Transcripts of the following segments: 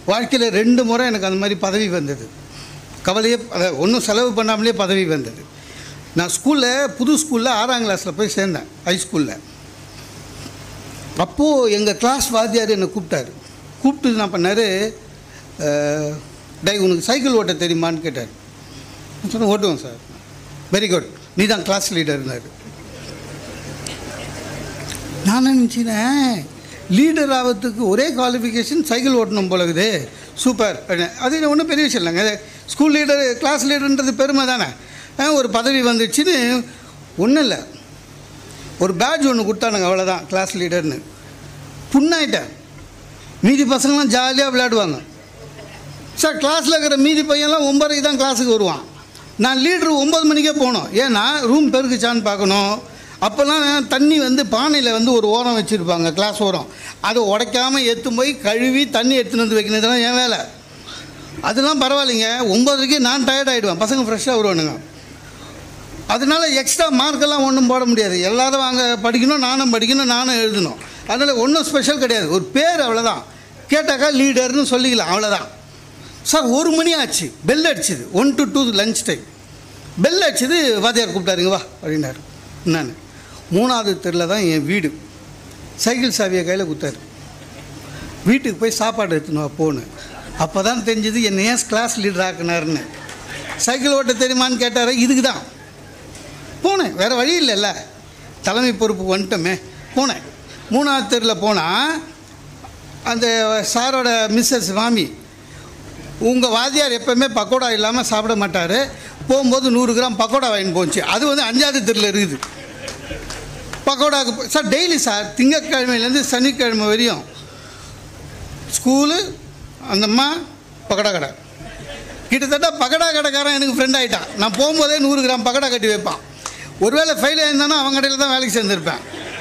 வாழ்க்கையில் ரெண்டு முறை எனக்கு அந்த மாதிரி பதவி வந்தது கவலையே அதை ஒன்றும் செலவு பண்ணாமலே பதவி வந்தது நான் ஸ்கூலில் புது ஸ்கூலில் ஆறாம் கிளாஸில் போய் சேர்ந்தேன் ஹை ஸ்கூலில் அப்போது எங்கள் கிளாஸ் வாத்தியார் என்னை கூப்பிட்டாரு கூப்பிட்டு என்ன பண்ணார் டை உனக்கு சைக்கிள் ஓட்ட தெரியுமான்னு கேட்டார் நான் சொன்னேன் ஓட்டுவேன் சார் வெரி குட் நீ தான் கிளாஸ் லீடர் இருந்தார் நான் நினச்சினேன் லீடர் ஆகிறதுக்கு ஒரே குவாலிஃபிகேஷன் சைக்கிள் ஓட்டணும் போல இருக்குது சூப்பர் அப்படின்னு அது ஒன்றும் பெரிய விஷயம் இல்லைங்க ஸ்கூல் லீடர் கிளாஸ் லீடர்ன்றது பெருமை தானே ஆ, ஒரு பதவி வந்துச்சுன்னு ஒன்றும் இல்லை ஒரு பேட்ச் ஒன்று கொடுத்தானுங்க அவ்வளோதான் கிளாஸ் லீடர்னு புண்ணாயிட்டேன் மீதி பசங்களாம் ஜாலியாக விளையாடுவாங்க சார் கிளாஸில் இருக்கிற மீதி பையன்லாம் ஒம்பதுக்கு தான் கிளாஸுக்கு வருவான் நான் லீட்ரு ஒம்பது மணிக்கே போகணும் ஏன்னா ரூம் பெருக்குச்சான்னு பார்க்கணும் அப்போல்லாம் தண்ணி வந்து பானையில் வந்து ஒரு ஓரம் வச்சுருப்பாங்க கிளாஸ் ஓரம் அதை உடைக்காமல் எடுத்து போய் கழுவி தண்ணி எடுத்துன்னு வந்து வைக்கணும் இதெல்லாம் என் வேலை அதெல்லாம் பரவாயில்லைங்க ஒம்பதுக்கு நான் டயர்ட் ஆகிடுவேன் பசங்க ஃப்ரெஷ்ஷாக வருவானுங்க அதனால எக்ஸ்ட்ரா மார்க்கெல்லாம் ஒன்றும் போட முடியாது எல்லாரும் வாங்க படிக்கணும் நானும் படிக்கணும் நானும் எழுதணும் அதனால் ஒன்றும் ஸ்பெஷல் கிடையாது ஒரு பேர் அவ்வளோதான் கேட்டாக்கா லீடர்னு சொல்லிக்கலாம் அவ்வளோதான் சார் ஒரு மணி ஆச்சு பெல் அடிச்சுது one to two lunch time bell அடிச்சது வாத்தியார் கூப்பிட்டாருங்க வா அப்படின்னாரு நான் மூணாவது தெருவில் தான் என் வீடு சைக்கிள் சாவியை கையில் கொடுத்தாரு வீட்டுக்கு போய் சாப்பாடு எடுத்துன்னு வா போனேன் அப்போ தான் தெரிஞ்சது என்னை ஏன் கிளாஸ் லீடர் ஆக்குனாருன்னு சைக்கிள் ஓட்ட தெரியுமான்னு கேட்டார் இதுக்கு தான் போனேன் வேறு வழி இல்லைல்ல தலைமை பொறுப்பு வந்துட்டோமே போனேன் மூணாவது தெருவில் போனால் அந்த சாரோட மிஸ்ஸஸ் மாமி உங்கள் வாத்தியார் எப்போவுமே பக்கோடா இல்லாமல் சாப்பிட மாட்டார் போகும்போது நூறு கிராம் பக்கோடா வாங்கின்னு போச்சு அது வந்து அஞ்சாவது தெருவில் இருக்குது பக்கோடாக்கு போ- சார் டெய்லி சார் திங்கட்கிழமையிலேருந்து சனிக்கிழமை வரையும் ஸ்கூலு அந்தம்மா பக்கோடா கடை கிட்டத்தட்ட பக்கடா கடைக்காரன் எனக்கு ஃப்ரெண்ட் ஆகிட்டான் நான் போகும்போதே நூறு கிராம் பக்கடா கட்டி வைப்பான் ஒருவேளை ஃபெயில் ஆயிருந்தானா அவன் கடையில் தான் வேலைக்கு சேர்ந்துருப்பேன்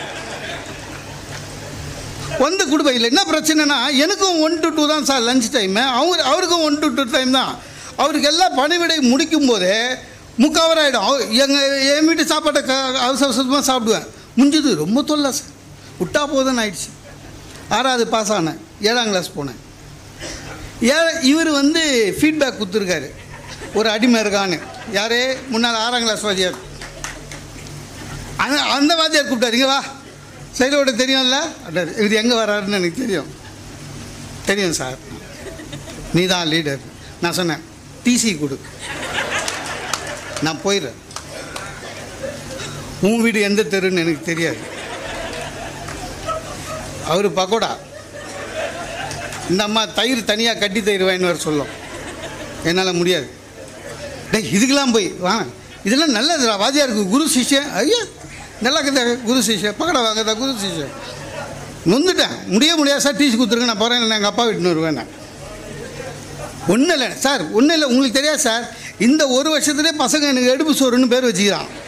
வந்து கொடுப்பேன் இல்லை என்ன பிரச்சனைனா எனக்கும் ஒன் டு டூ தான் சார் லஞ்ச் டைமு அவங்க அவருக்கும் ஒன் டு டூ டைம் தான் அவருக்கு எல்லாம் பணிவிடை முடிக்கும் போதே முக்காவர் ஆகிடும் எங்கள் என் வீட்டு சாப்பாட்டை க அவசர அவசரமாக சாப்பிடுவேன் முடிஞ்சது ரொம்ப தொல்லை சார் விட்டா போதுன்னு ஆயிடுச்சு ஆறாவது பாஸ் ஆனேன் ஏழாம் கிளாஸ் போனேன் ஏ இவர் வந்து ஃபீட்பேக் கொடுத்துருக்காரு ஒரு அடிமை இருக்கான்னு யாரே முன்னால் ஆறாம் கிளாஸ் வாத்தியார் அந்த அந்த வாத்தியார் கூப்பிட்டாரு இங்க வா சைலோட தெரியும்ல அப்படின்னாரு. இவர் எங்கே வர்றாருன்னு எனக்கு தெரியும் தெரியும் சார் நீ தான் லீடர் நான் சொன்னேன் டிசி கொடு நான் போயிடுறேன் உன் வீடு எந்த தெருன்னு எனக்கு தெரியாது அவர் பக்கோடா இந்த அம்மா தயிர் தனியாக கட்டி தயிர் வாங்கின்னு வர சொல்லும் என்னால் முடியாது டேய் இதுக்கெல்லாம் போய் வா இதெல்லாம் நல்லதுடா வாத்தியாருக்கு குரு சிஷ்யன் ஐயா நல்லா இருக்குதா குரு சிஷ்யன் பக்கடா வாங்கதா குரு சிஷ்யன் நொந்துட்டேன் முடிய முடியாது சார் டீச்சு கொடுத்துருங்க நான் போகிறேன் நான் எங்கள் அப்பா வீட்டுன்னு வருவேன் நான் ஒன்றும் இல்லை சார் ஒன்றும் இல்லை உங்களுக்கு தெரியாது சார் இந்த ஒரு வருஷத்துலேயே பசங்க எனக்கு எடுப்பு சோறுன்னு பேர் வச்சுக்கிறான்